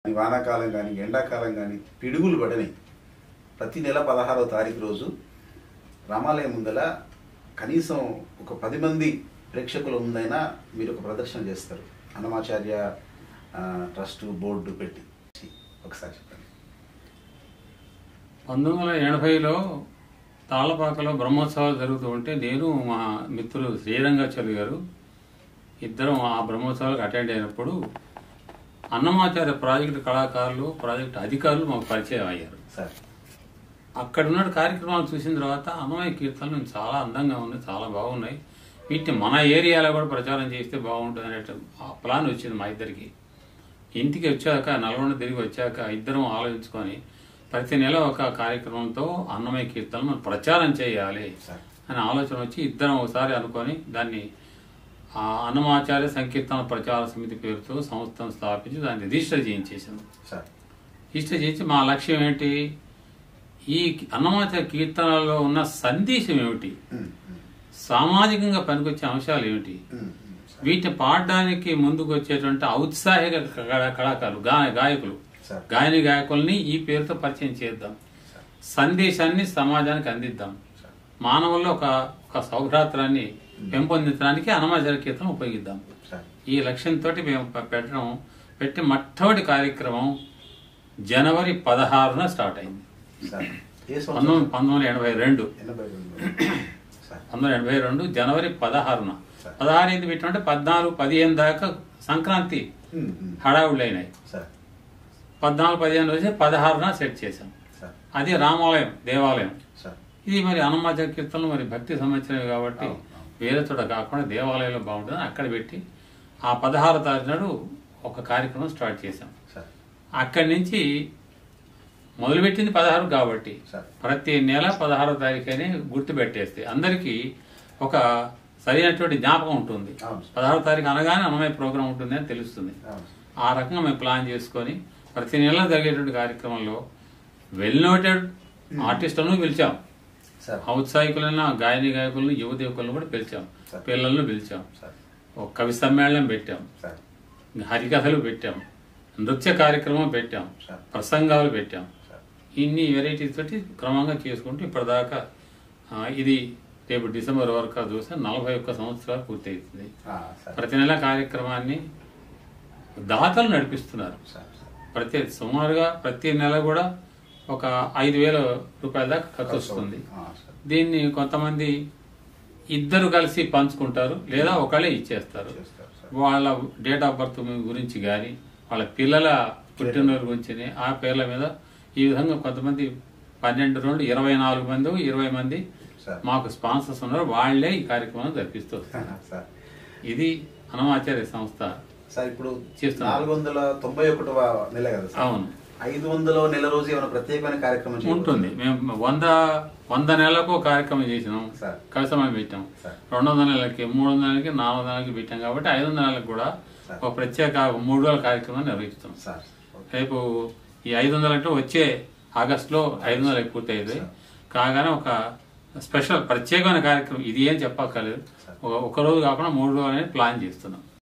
వానాకాలం కానీ ఎండాకాలం కానీ పిడుగులు పడని ప్రతి నెల పదహారవ తారీఖు రోజు రామాలయం ముందల కనీసం ఒక పది మంది ప్రేక్షకుల ముందైనా మీరు ఒక ప్రదర్శన చేస్తారు అన్నమాచార్య ఆ, ట్రస్ట్ బోర్డు పెట్టి ఒకసారి చెప్పండి పంతొమ్మిది వందల ఎనభైలో తాళ్ళపాకలో బ్రహ్మోత్సవాలు జరుగుతూ ఉంటే నేను మా మిత్రులు శ్రీరంగాచార్య గారు ఇద్దరం ఆ బ్రహ్మోత్సవాలకు అటెండ్ అయినప్పుడు అన్నమాచార్య ప్రాజెక్టు కళాకారులు ప్రాజెక్టు అధికారులు మాకు పరిచయం అయ్యారు సార్ అక్కడ ఉన్న కార్యక్రమాలు చూసిన తర్వాత అన్నమయ్య కీర్తనలు చాలా అందంగా ఉన్నాయి చాలా బాగున్నాయి వీటిని మన ఏరియాలో కూడా ప్రచారం చేస్తే బాగుంటుంది అనే ఆ ప్లాన్ వచ్చింది మా ఇద్దరికి ఇంటికి వచ్చాక నల్గొండ తిరిగి వచ్చాక ఇద్దరం ఆలోచించుకొని ప్రతి నెల ఒక కార్యక్రమంతో అన్నమయ్య కీర్తనలు మనం ప్రచారం చేయాలి సార్ అనే ఆలోచన వచ్చి ఇద్దరం ఒకసారి అనుకొని దాన్ని ఆ అన్నమాచార్య సంకీర్తన ప్రచార సమితి పేరుతో సంస్థను స్థాపించి దాన్ని రిజిస్టర్ చేయించేసాం సార్ రిజిస్టర్ చేసి మా లక్ష్యం ఏంటి ఈ అన్నమాచార్య కీర్తనలో ఉన్న సందేశం ఏమిటి ఉమ్, ఉమ్, సామాజికంగా పనికొచ్చే అంశాలు ఏమిటి ఉమ్, ఉమ్, సార్ వీటిని పాడడానికి ముందుకు వచ్చేటువంటి ఔత్సాహిక కళా- కళాకారులు గా గాయకులు సార్ గాయని గాయకుల్ని ఈ పేరుతో పరిచయం చేద్దాం సార్ సందేశాన్ని సమాజానికి అందిద్దాం సార్ మానవుల్లో ఒక ఒక సౌభ్రాత్రాన్ని పెంపొందించడానికి అన్నమాచార్య కీర్తన ఉపయోగిద్దాం సార్ ఈ లక్ష్యంతో మేము ప- పెట్టడం పెట్టి మొట్టమొదటి కార్యక్రమం జనవరి పదహారున స్టార్ట్ అయింది సార్ ఏ సంవత్సరం పంతొమ్మిది పంతొమ్మిది వందల ఎనభై రెండు ఎనభై రెండు సార్ పంతొమ్మిది వందల ఎనభై రెండు జనవరి పదహారున సరే. పదహారు ఎందుకు పెట్టమంటే పద్నాలుగు పదిహేను దాకా సంక్రాంతి ఉమ్, ఉమ్, హడావుళ్ళు అయినాయి సార్ పద్నాలుగు పదిహేను రోజు పదహారున సెట్ చేశాం సార్ అది రామాలయం దేవాలయం సార్ ఇది మరి అన్నమాచార్య కీర్తనలు మరి భక్తి సంబంధించినవి కాబట్టి అవును, అవును. వేరే చోట కాకుండా దేవాలయంలో బాగుంటుంది అక్కడ పెట్టి ఆ పదహారు తారీఖు నాడు ఒక కార్యక్రమం స్టార్ట్ చేశాం సార్ అక్కడి నుంచి మొదలుపెట్టింది పదహారు కాబట్టి సార్ ప్రతి నెల పదహారో తారీఖునే గుర్తు పెట్టేస్తే అందరికీ ఒక సరైనటువంటి జ్ఞాపకం ఉంటుంది అవును సార్ పదహారో తారీఖు అనగానే అన్నమయ్య ప్రోగ్రాం ఉంటుంది అని తెలుస్తుంది అవును సార్ ఆ రకంగా మేము ప్లాన్ చేసుకొని ప్రతి నెల జరిగేటువంటి కార్యక్రమంలో వెల్ నోటెడ్ ఆర్టిస్టులను పిలిచాం సార్ ఔత్సాహికులైన గాయని గాయకులను యువత యువకులను కూడా పిలిచాం సార్. పిల్లలను పిలిచాం సార్ ఒక కవి సమ్మేళనం పెట్టాం సార్ హరికథలు పెట్టాం నృత్య కార్యక్రమం పెట్టాం సార్ ప్రసంగాలు పెట్టాం సార్ ఇన్ని వెరైటీస్ తోటి క్రమంగా చేసుకుంటూ ఇప్పటిదాకా ఆ, ఇది రేపు డిసెంబర్ వరకు చూస్తే నలభై ఒక్క సంవత్సరాలు పూర్తవుతుంది ఆ, సార్ ప్రతి నెల కార్యక్రమాన్ని దాతలు నడిపిస్తున్నారు సార్ సార్ ప్రతి సుమారుగా ప్రతి నెల కూడా ఒక ఐదు వేల రూపాయల దాకా ఖర్చు వస్తుంది ఆ, సార్ దీన్ని కొంతమంది ఇద్దరు కలిసి పంచుకుంటారు లేదా ఒకళ్ళే ఇచ్చేస్తారు చేస్తారు సార్ వాళ్ళ డేట్ ఆఫ్ బర్త్ గురించి కానీ వాళ్ళ పిల్లల పుట్టినరోజు గురించి ఆ పేర్ల మీద ఈ విధంగా కొంతమంది పన్నెండు రెండు ఇరవై నాలుగు మంది ఇరవై మంది సార్ మాకు స్పాన్సర్స్ ఉన్నారు వాళ్ళే ఈ కార్యక్రమం జరిపిస్తూ వస్తారు. సార్ ఇది అనమాచార్య సంస్థ సార్ ఇప్పుడు చేస్తున్నాం. నాలుగు వందల తొంభై ఒకటవ నెల కదా సార్ అవును ఐదు వందల నెల రోజు ఏమైనా ప్రత్యేకమైన కార్యక్రమం చేయబోతున్నారా? ఉంటుంది మేము వంద వంద నెలలకు ఒక కార్యక్రమం చేసినాం సార్ కలసమని పెట్టాం సార్ రెండు వందల నెలలకి మూడు వందల నెలలకి నాలుగు వందల నెలలకి పెట్టాం కాబట్టి ఐదు వందల నెలలకు కూడా సార్. ఒక ప్రత్యేక మూడు రోజుల కార్యక్రమం నిర్వహిస్తాం సార్ ఓకే. రేపు ఈ ఐదు వందలు అంటే వచ్చే ఆగస్టులో ఐదు వందలు పూర్తయింది కాగానే ఒక స్పెషల్ ప్రత్యేకమైన కార్యక్రమం ఇది ఏం చెప్పక్కర్లేదు ఒక ఒక రోజు కాకుండా మూడు రోజులు అనేది ప్లాన్ చేస్తున్నాం